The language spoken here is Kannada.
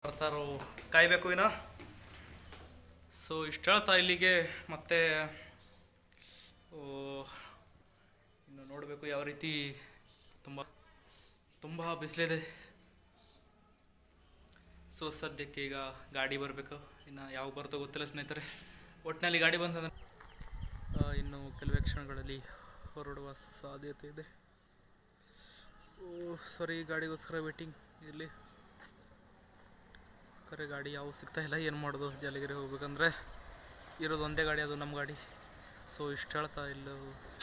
ಬರ್ತಾರೋ ಕಾಯಬೇಕು ಇನ್ನ ಸೊ ಇಷ್ಟು ಹೇಳ್ತಾ ಇಲ್ಲಿಗೆ ಮತ್ತೆ ಓ, ಇನ್ನು ನೋಡಬೇಕು ಯಾವ ರೀತಿ ತುಂಬ ತುಂಬ ಬಿಸಿಲಿದೆ ಸೊ ಸದ್ಯಕ್ಕೆ ಈಗ ಗಾಡಿ ಬರಬೇಕು ಇನ್ನು ಯಾವ ಬರ್ತೋ ಗೊತ್ತಿಲ್ಲ ಸ್ನೇಹಿತರೆ ಒಟ್ಟಿನಲ್ಲಿ ಗಾಡಿ ಬಂತಂದ್ರೆ ಆ, ಇನ್ನು ಕೆಲವೇ ಕ್ಷಣಗಳಲ್ಲಿ ಹೊರಡುವ ಸಾಧ್ಯತೆ ಇದೆ ಓ ಸಾರಿ ಗಾಡಿಗೋಸ್ಕರ ವೇಟಿಂಗ್ ಇಲ್ಲಿ ಕರೆ ಗಾಡಿ ಯಾವ ಸಿಗ್ತಾ ಇಲ್ಲ ಏನು ಮಾಡೋದು ಜಲಗಿರಿ ಹೋಗ್ಬೇಕಂದ್ರೆ ಇರೋದು ಒಂದೇ ಗಾಡಿ ಅದು ನಮ್ಮ ಗಾಡಿ ಸೊ ಇಷ್ಟು ಹೇಳ್ತಾ ಇಲ್ಲ